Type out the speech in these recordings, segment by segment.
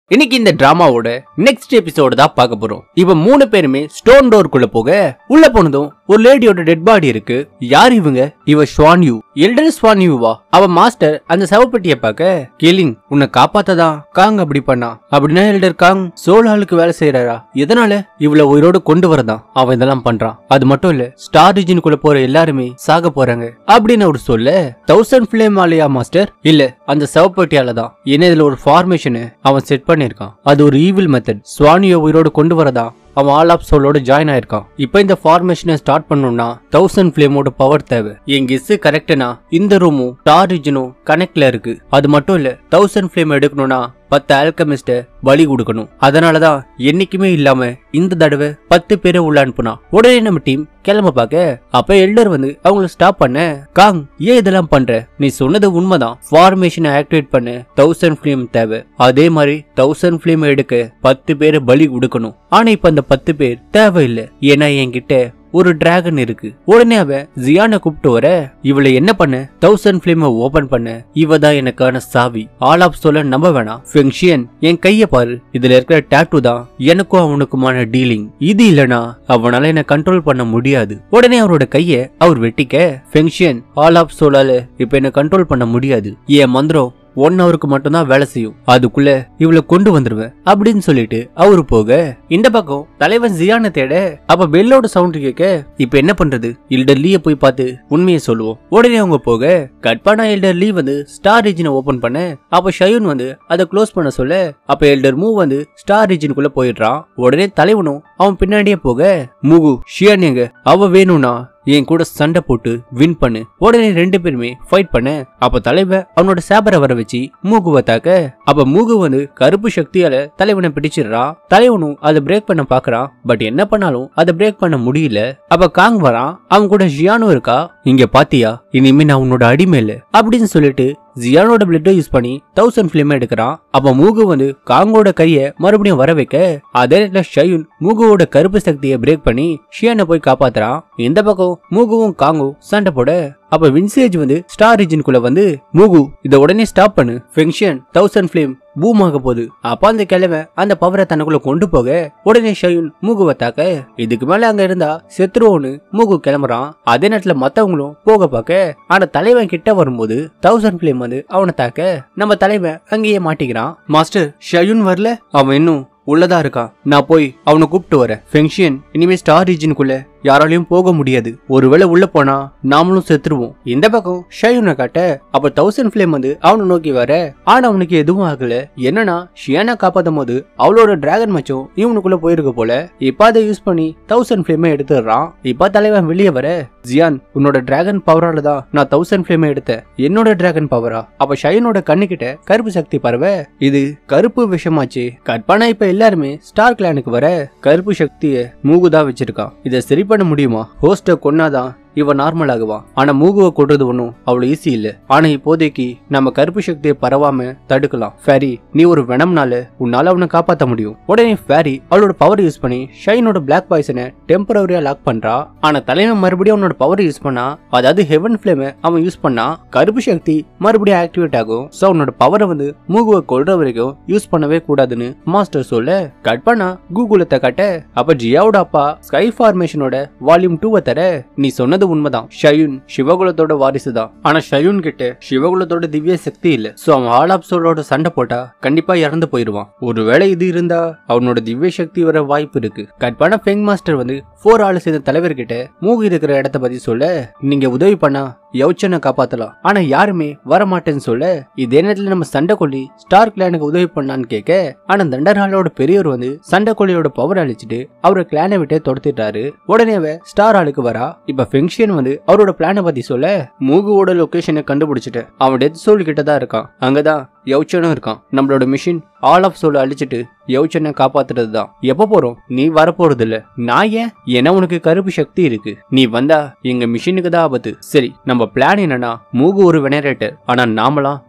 இன்னைக்கு இந்த டிராமாவோட next episode தான் பார்க்க போறோம் இவன் மூணு பேருமே ஸ்டோன் டோருக்குள்ள போக உள்ள போனதும் ஒரு லேடியோட டெட் பாடி இருக்கு யார் இவங்க இவ ஸ்வான்யூ எல்டர் ஸ்வான்யூவா அவ மாஸ்டர் அந்த சவப்பெட்டியை பார்க்க கேலிங் உன்னை காப்பாத்ததா காங் அப்படி பண்ணா அப்படின்னா எல்டர் காங் சோல் ஆளுக்கு வேலை செய்யறாரா எதனால இவள உயிரோட கொண்டு வரதான் அவன் இதெல்லாம் பண்றான் அது மட்டும் இல்ல ஸ்டார் ரீஜனுக்குள்ள போற எல்லாருமே சாக போறாங்க அப்படின்னு அவர் சொல்ல தௌசண்ட் ஃபிளேம் ஆலையா மாஸ்டர் இல்ல அந்த சவப்பெட்டியால தான் ஏன்னா இதுல ஒரு ஃபார்மேஷன் அவன் செட் பண்ணிருக்கான் அது ஒரு ஈவில் மெத்தட் சுவானியை உயிரோட கொண்டு வரதா அவன் ஆல் ஆப் சோலோட ஜாயின் ஆயிருக்கான் இப்போ இந்த ஃபார்மேஷனை ஸ்டார்ட் பண்ணணும்னா தௌசண்ட் ஃபிளேமோட பவர் தேவை என் கெஸ் கரெக்ட்னா இந்த ரூமும் ஸ்டார் ரீஜனும் கனெக்ட்ல இருக்கு அது மட்டும் இல்ல தௌசண்ட் ஃபிளேம் எடுக்கணும்னா பத்து ஆல்கமிஸ்ட பலி கொடுக்கணும் அதனாலதான் என்னைக்குமே இல்லாம இந்த தடவை பத்து பேரை உள்ள அனுப்புனா உடனே நம்ம டீம் கிளம்ப பார்க்க அப்ப எல்டர் வந்து அவங்கள ஸ்டாப் பண்ண காங் ஏன் இதெல்லாம் பண்ற நீ சொன்னது உண்மைதான் ஃபார்மேஷனை ஆக்டிவேட் பண்ண தௌசண்ட் ஃபிளேம் தேவை அதே மாதிரி தௌசண்ட் ஃபிளேம் எடுக்க பத்து பேரை பலி கொடுக்கணும் ஆனா இப்ப அந்த பத்து பேர் தேவையில்லை ஏன்னா என்கிட்ட ஒரு டிராகன் இருக்கு உடனே அவ ஜியானை கூப்பிட்டு வர இவளை என்ன பண்ண தௌசண்ட் பிளேம ஓபன் பண்ண இவ தான் எனக்கான சாவி ஆல் ஆப் சொல்ல நம்ப வேணாம் ஃபெங்ஷியன் என் கைய பாரு இதுல இருக்கிற டேட்டு தான் எனக்கும் அவனுக்குமான டீலிங் இது இல்லனா அவனால என்ன கண்ட்ரோல் பண்ண முடியாது உடனே அவரோட கைய அவர் வெட்டிக்க ஃபெங்ஷியன் ஆல் ஆப் சோலால இப்ப என்ன கண்ட்ரோல் பண்ண முடியாது என் மந்திரம் ஒன் ஹவருக்கு மட்டும்தான் வேலை செய்யும் அதுக்குள்ள இவளை கொண்டு வந்துருவேன் அப்படின்னு சொல்லிட்டு அவரு போக இந்த பக்கம் தலைவன் ஜியான தேட அப்ப பெல்லோட சவுண்ட் கேட்க இப்ப என்ன பண்றது எல்டர் லீய போய் பார்த்து உண்மையை சொல்லுவோம் உடனே அவங்க போக கட்பானா எல்டர் லீ வந்து ஸ்டார் ரீஜனை ஓபன் பண்ண அப்ப ஷயூன் வந்து அதை க்ளோஸ் பண்ண சொல்ல அப்ப எல்டர் மூவ் வந்து ஸ்டார் ரீஜனுக்குள்ள போயிடுறான் உடனே தலைவனும் அவன் பின்னாடியே போக முகு ஷியான் எங்க அவ வேணும்னா என் கூட சண்டை போட்டு வின் பண்ணு உடனே ரெண்டு பேருமே ஃபைட் பண்ண அப்ப தலைவன் அவனோட சேபரை வர வச்சு மூகுவை தாக்க அப்ப மூகு வந்து கருப்பு சக்தியால தலைவனை பிடிச்சிடுறான் தலைவனும் அதை பிரேக் பண்ண பாக்குறான் பட் என்ன பண்ணாலும் அதை பிரேக் பண்ண முடியல அப்ப காங் வரான் அவன் கூட ஜியானும் இருக்கா இங்க பாத்தியா இனிமே நான் உன்னோட அடிமை இல்ல அப்படின்னு சொல்லிட்டு ஜியானோட பிளட்டை யூஸ் பண்ணி தௌசண்ட் பிலிம் எடுக்கிறான் அப்ப மூகு வந்து காங்கோட கைய மறுபடியும் வர வைக்க அதே நேரத்துல ஷயூன் மூகுவோட கருப்பு சக்தியை பிரேக் பண்ணி ஷியானை போய் காப்பாத்துறான் இந்த பக்கம் மூகுவும் காங்கும் சண்டை போட அப்ப வின்சேஜ் வந்து ஸ்டார் ரீஜனுக்குள்ள வந்து மூகு இத உடனே ஸ்டாப் பண்ணு ஃபெங்ஷன் தௌசண்ட் ஃபிளேம் பூம் ஆக போகுது அப்ப அந்த கிழவன் அந்த பவரை தனக்குள்ள கொண்டு போக உடனே ஷயூன் மூகுவை தாக்க இதுக்கு மேல அங்க இருந்தா செத்துருவோன்னு மூகு கிளம்புறான் அதே நேரத்துல மத்தவங்களும் போக பார்க்க ஆனா தலைவன் கிட்ட வரும்போது தௌசண்ட் ஃபிளேம் வந்து அவனை தாக்க நம்ம தலைவன் அங்கேயே மாட்டிக்கிறான் மாஸ்டர் ஷயூன் வரல அவன் இன்னும் உள்ளதா இருக்கான் நான் போய் அவனை கூப்பிட்டு வரேன் ஃபெங்ஷியன் இனிமே ஸ்டார் ரீஜனுக்குள்ள யாராலையும் போக முடியாது ஒருவேளை உள்ள போனா நாமளும் செத்துருவோம் இந்த பக்கம் ஷயூனை காட்ட அப்ப தௌசண்ட் ஃபிளேம் வந்து அவனை நோக்கி வர ஆனா அவனுக்கு எதுவும் ஆகல என்னன்னா ஷியானா காப்பாத்தும் போது அவளோட டிராகன் மச்சம் இவனுக்குள்ள போயிருக்க போல இப்ப அதை யூஸ் பண்ணி தௌசண்ட் ஃபிளேமை எடுத்துடுறான் இப்ப தலைவன் வெளியே வர ஜியான் உன்னோட டிராகன் பவரால தான் நான் தௌசண்ட் ஃபிளேமை எடுத்தேன் என்னோட டிராகன் பவரா அப்ப ஷயனோட கண்ணுகிட்ட கருப்பு சக்தி பறவை இது கருப்பு விஷமாச்சு கற்பனா இப்ப எல்லாருமே ஸ்டார் கிளானுக்கு வர கருப்பு சக்தியை மூகுதா வச்சிருக்கான் இதை சரி பண்ண முடியுமா ஹோஸ்ட கொன்னாதான் இவன் நார்மல் ஆகுவான் ஆனா மூகுவை கொள்றது ஒன்றும் அவ்வளவு ஈஸி இல்ல ஆனா இப்போதைக்கு நம்ம கருப்பு சக்தியை பரவாம தடுக்கலாம் ஃபேரி நீ ஒரு வெனம்னால உன்னால அவனை காப்பாத்த முடியும் உடனே ஃபேரி அவளோட பவர் யூஸ் பண்ணி ஷைனோட பிளாக் பாய்சனை டெம்பரவரியா லாக் பண்றா ஆனா தலைவன் மறுபடியும் அவனோட பவர் யூஸ் பண்ணா அதாவது ஹெவன் ஃபிளேம் அவன் யூஸ் பண்ணா கருப்பு சக்தி மறுபடியும் ஆக்டிவேட் ஆகும் சோ அவனோட பவரை வந்து மூகுவை கொல்ற வரைக்கும் யூஸ் பண்ணவே கூடாதுன்னு மாஸ்டர் சொல்ல கட் பண்ணா கூகுளத்தை காட்ட அப்ப ஜியாவோட அப்பா ஸ்கை ஃபார்மேஷனோட வால்யூம் டூவை தர நீ சொன்னது உண்மைதான் ஷயூன் சிவகுலத்தோட வாரிசு தான் ஆனா ஷயூன் கிட்ட சிவகுலத்தோட திவ்ய சக்தி இல்ல சோ அவன் ஆல் ஆப்ஸோட சண்டை போட்டா கண்டிப்பா இறந்து போயிருவான் ஒருவேளை இது இருந்தா அவனோட திவ்ய சக்தி வர வாய்ப்பு இருக்கு கட்பான ஃபெங் மாஸ்டர் வந்து போர் ஆளு செய்த தலைவர்கிட்ட மூகு இருக்கிற இடத்த பத்தி சொல்ல நீங்க உதவி பண்ணா யவுச்சனை காப்பாத்தலாம் ஆனா யாருமே வரமாட்டேன்னு சொல்ல இதே நேரத்துல நம்ம சண்டை கொல்லி ஸ்டார் கிளானுக்கு உதவி பண்ணான்னு கேட்க ஆனா தண்டர்ஹாலோட பெரியவர் வந்து சண்டை கொல்லியோட பவர் அழிச்சிட்டு அவரை கிளானை விட்டு தொடுத்துட்டாரு உடனே அவ ஸ்டார் ஆளுக்கு வரா இப்ப ஃபெங்ஷியன் வந்து அவரோட பிளானை பத்தி சொல்ல மூகுவோட லொகேஷனை கண்டுபிடிச்சிட்டேன் அவன் டெத் சோல் கிட்ட தான் இருக்கான் அங்கதான் யவுச்சனும் இருக்கான் நம்மளோட மிஷின் ஆல் ஆஃப் சோல் அழிச்சிட்டு யவுச்சனை காப்பாத்துறது தான் எப்ப போறோம் நீ வரப்போறது இல்ல நான் ஏன் ஏன்னா உனக்கு கருப்பு சக்தி இருக்கு நீ வந்தா எங்க மிஷினுக்கு தான் ஆபத்து சரி நம்ம பிளான் என்னன்னா மூகு ஒரு வெனரேட்டர் ஆனா நாமலாம்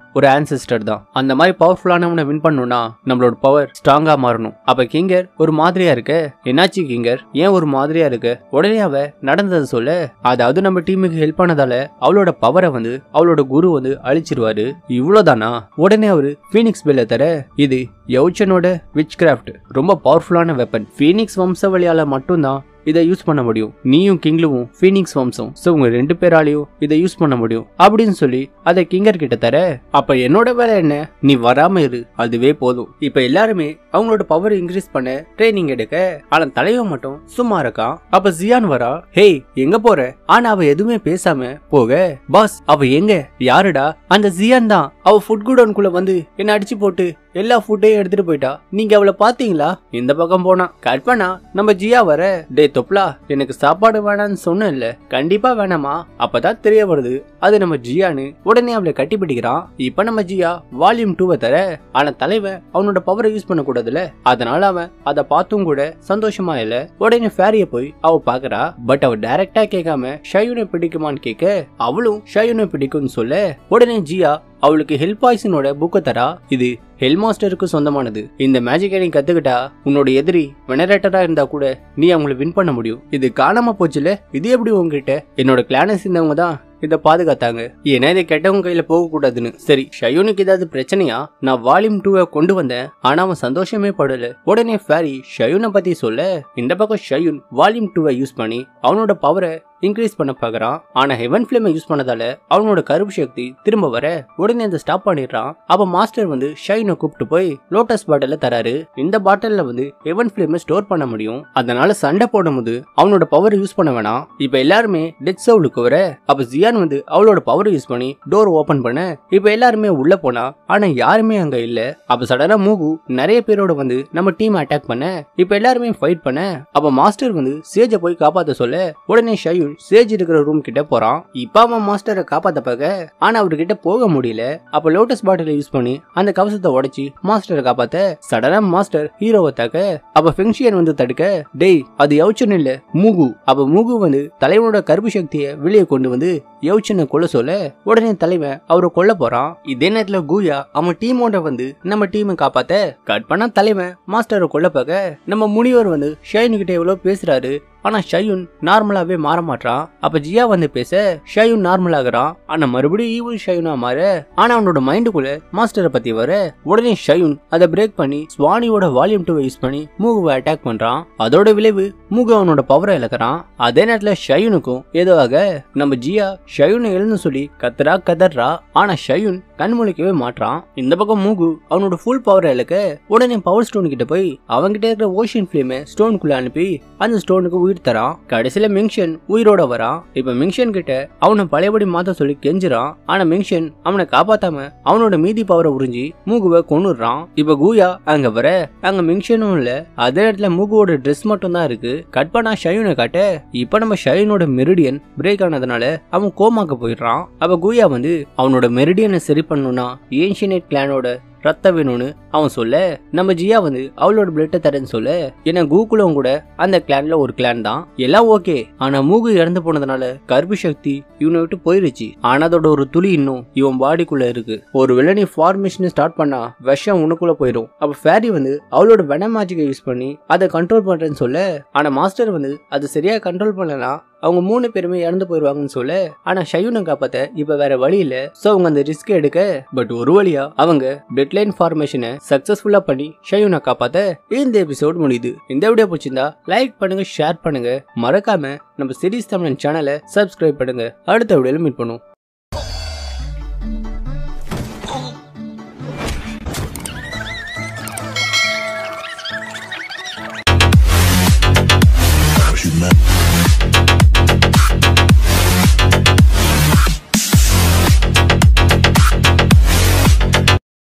ஒரு ஆன்சிஸ்டர் தான் அந்த மாதிரி பவர்ஃபுல்லானவனை வின் பண்ணணும்னா நம்மளோட பவர் ஸ்ட்ராங்கா மாறணும் அப்ப கிங்கர் ஒரு மாதிரியா இருக்க என்னாச்சு கிங்கர் ஏன் ஒரு மாதிரியா இருக்க உடனே அவ நடந்ததை சொல்ல அதாவது நம்ம டீமுக்கு ஹெல்ப் பண்ணதால அவளோட பவரை வந்து அவளோட குரு வந்து அழிச்சிருவாரு இவ்வளவுதானா உடனே அவரு ஃபீனிக்ஸ் பெல்ல தர இது யவுச்சனோட விச் கிராஃப்ட் ரொம்ப பவர்ஃபுல்லான வெப்பன் ஃபீனிக்ஸ் வம்சவழியால மட்டும்தான் இதை யூஸ் பண்ண முடியும் நீயும் கிங்லுவும் ஃபீனிக்ஸ் வம்சம் ஸோ உங்க ரெண்டு பேராலையும் இதை யூஸ் பண்ண முடியும் அப்படின்னு சொல்லி அதை கிங்கர் கிட்ட தர அப்ப என்னோட வேலை என்ன நீ வராம இரு அதுவே போதும் இப்ப எல்லாருமே அவங்களோட பவர் இன்க்ரீஸ் பண்ண ட்ரைனிங் எடுக்க ஆனா தலைவன் மட்டும் சும்மா இருக்கான் அப்ப ஜியான் வரா ஹேய் எங்க போற ஆனா அவ எதுவுமே பேசாம போக பாஸ் அவ எங்க யாருடா அந்த ஜியான் தான் அவ ஃபுட் குடோன்குள்ள வந்து என்ன அடிச்சு போட்டு எல்லா ஃபுட்டையும் எடுத்துட்டு போயிட்டா நீங்க அவளை பாத்தீங்களா இந்த பக்கம் போனா கற்பனா நம்ம ஜியா வர டே தொப்லா எனக்கு சாப்பாடு வேணாம்னு சொன்னேன்ல கண்டிப்பா வேணாமா அப்பதான் தெரிய வருது அது நம்ம ஜியான்னு உடனே அவளை கட்டி பிடிக்கிறான் இப்ப நம்ம ஜியா வால்யூம் டூவை தர ஆனா தலைவன் அவனோட பவரை யூஸ் பண்ண கூடாதுல அதனால அவன் அதை பார்த்தும் கூட சந்தோஷமா இல்ல உடனே ஃபேரிய போய் அவ பாக்குறா பட் அவ டைரக்டா கேட்காம ஷயூனை பிடிக்குமான்னு கேட்க அவளும் ஷயூனை பிடிக்கும்னு சொல்ல உடனே ஜியா அவளுக்கு ஹெல்ப் பாய்ஸனோட புக்கை தரா இது ஹெல் மாஸ்டருக்கு சொந்தமானது இந்த மேஜிக்கை நீ கத்துக்கிட்டா உன்னோட எதிரி வெனரேட்டரா இருந்தா கூட நீ அவங்கள வின் பண்ண முடியும் இது காணாம போச்சுல இது எப்படி உங்ககிட்ட என்னோட கிளானை சேர்ந்தவங்க தான் இதை பாதுகாத்தாங்க ஏன்னா இதை கெட்டவங்க கையில போக கூடாதுன்னு சரி ஷயூனுக்கு ஏதாவது பிரச்சனையா நான் வால்யூம் டூவை கொண்டு வந்தேன் ஆனா அவன் சந்தோஷமே படல உடனே ஃபேரி ஷயூனை பத்தி சொல்ல இந்த பக்கம் ஷயூன் வால்யூம் டூவை யூஸ் பண்ணி அவனோட பவரை இன்க்ரீஸ் பண்ண பார்க்கறான் ஆனா ஹெவன் ஃபிளேமை யூஸ் பண்ணதால அவனோட கருப்பு சக்தி திரும்ப வர உடனே அந்த ஸ்டாப் பண்ணிடுறான் அப்ப மாஸ்டர் வந்து ஷைனை கூப்பிட்டு போய் லோட்டஸ் பாட்டில தராரு இந்த பாட்டில்ல வந்து ஹெவன் ஃபிளேமை ஸ்டோர் பண்ண முடியும் அதனால சண்டை போடும்போது அவனோட பவர் யூஸ் பண்ண வேணாம் இப்ப எல்லாருமே டெத் சவுலுக்கு வர அப்ப ஜியான் வந்து அவளோட பவர் யூஸ் பண்ணி டோர் ஓபன் பண்ண இப்ப எல்லாருமே உள்ள போனா ஆனா யாருமே அங்க இல்ல அப்ப சடனா மூகு நிறைய பேரோட வந்து நம்ம டீம் அட்டாக் பண்ண இப்ப எல்லாருமே ஃபைட் பண்ண அப்ப மாஸ்டர் வந்து சேஜ போய் காப்பாத்த சொல்ல உடனே ஷயூன் சேஜ் இருக்கிற ரூம் கிட்ட போறான் இப்ப அவன் மாஸ்டரை காப்பாத்த பார்க்க ஆனா அவர்கிட்ட போக முடியல அப்ப லோட்டஸ் பாட்டில யூஸ் பண்ணி அந்த கவசத்தை உடைச்சி மாஸ்டரை காப்பாத்த சடனா மாஸ்டர் ஹீரோவை தாக்க அப்ப ஃபெங்ஷியன் வந்து தடுக்க டேய் அது யவுச்சன் இல்ல மூகு அப்ப மூகு வந்து தலைவனோட கருப்பு சக்தியை வெளியே கொண்டு வந்து யவுச்சனை கொல்ல சொல்ல உடனே தலைவன் அவரை கொல்ல போறான் இதே நேரத்துல கூயா அவன் டீமோட வந்து நம்ம டீமை காப்பாத்த கட் பண்ணா தலைவன் மாஸ்டரை கொல்ல பார்க்க நம்ம முனிவர் வந்து ஷைன் கிட்ட எவ்வளவு பேசுறாரு ஆனா ஷயூன் நார்மலாவே மாற மாட்டான் அப்ப ஜியா வந்து பேச ஷயூன் நார்மல் ஆகுறான் ஆனா மறுபடியும் ஈவில் ஷயூனா மாற ஆனா அவனோட மைண்டுக்குள்ள மாஸ்டரை பத்தி வர உடனே ஷயூன் அதை பிரேக் பண்ணி ஸ்வானியோட வால்யூம் டூவை யூஸ் பண்ணி மூகுவை அட்டாக் பண்றான் அதோட விளைவு மூகு அவனோட பவரை இழக்கிறான் அதே நேரத்துல ஷயூனுக்கும் ஏதோ ஆக நம்ம ஜியா ஷயூனை எழுந்து சொல்லி கத்துறா கதறா ஆனா ஷயூன் கண் முழிக்கவே மாட்டான் இந்த பக்கம் மூகு அவனோட ஃபுல் பவரை இழக்க உடனே பவர் ஸ்டோன் கிட்ட போய் அவன்கிட்ட இருக்கிற ஓஷன் ஃபிளேமை ஸ்டோனுக்குள்ள அனுப்பி அந்த ஸ்டோனுக்கு உயிர் தரான் கடைசியில மிங்ஷன் உயிரோட வரான் இப்ப மிங்ஷன் கிட்ட அவனை பழையபடி மாத்த சொல்லி கெஞ்சுறான் ஆனா மிங்ஷன் அவனை காப்பாத்தாம அவனோட மீதி பவரை உறிஞ்சி மூகுவை கொன்னுடுறான் இப்ப கூயா அங்க வர அங்க மிங்ஷனும் இல்ல அதே இடத்துல மூகுவோட ட்ரெஸ் மட்டும் தான் இருக்கு கட் பண்ணா ஷயூனை காட்ட இப்ப நம்ம ஷயூனோட மெரிடியன் பிரேக் ஆனதுனால அவன் கோமாக்கு போயிடுறான் அப்ப கூயா வந்து அவனோட மெரிடியனை சரி பண்ணணும்னா ஏன்ஷியனேட் கிளானோட ரத்தம் வேணும்னு அவன் சொல்ல நம்ம ஜியா வந்து அவளோட பிளட்டை தரேன்னு சொல்ல ஏன்னா கூகுளும் கூட அந்த கிளான்ல ஒரு கிளான் தான் எல்லாம் ஓகே ஆனா மூகு இறந்து போனதுனால கருப்பு சக்தி இவனை விட்டு போயிருச்சு ஆனா அதோட ஒரு துளி இன்னும் இவன் பாடிக்குள்ள இருக்கு ஒரு வில்லனி ஃபார்மேஷன் ஸ்டார்ட் பண்ணா விஷம் உனக்குள்ள போயிடும் அப்ப ஃபேரி வந்து அவளோட வென மேஜிக்கை யூஸ் பண்ணி அதை கண்ட்ரோல் பண்றேன்னு சொல்ல ஆனா மாஸ்டர் வந்து அது சரியா கண்ட்ரோல் பண்ணலனா அவங்க மூணு பேருமே இறந்து போயிருவாங்கன்னு சொல்ல ஆனா ஷயூனை காப்பாத்த இப்ப வேற வழி இல்ல சோ அவங்க அந்த ரிஸ்க் எடுக்க பட் ஒரு வழியா அவங்க டெட்லைன் ஃபார்மேஷனை சக்சஸ்ஃபுல்லா பண்ணி ஷயூனை காப்பாத்த இந்த எபிசோட் முடியுது இந்த வீடியோ பிடிச்சிருந்தா லைக் பண்ணுங்க ஷேர் பண்ணுங்க மறக்காம நம்ம சீரிஸ் தமிழன் சேனலை சப்ஸ்கிரைப் பண்ணுங்க அடுத்த வீடியோல மீட் பண்ணுவோம்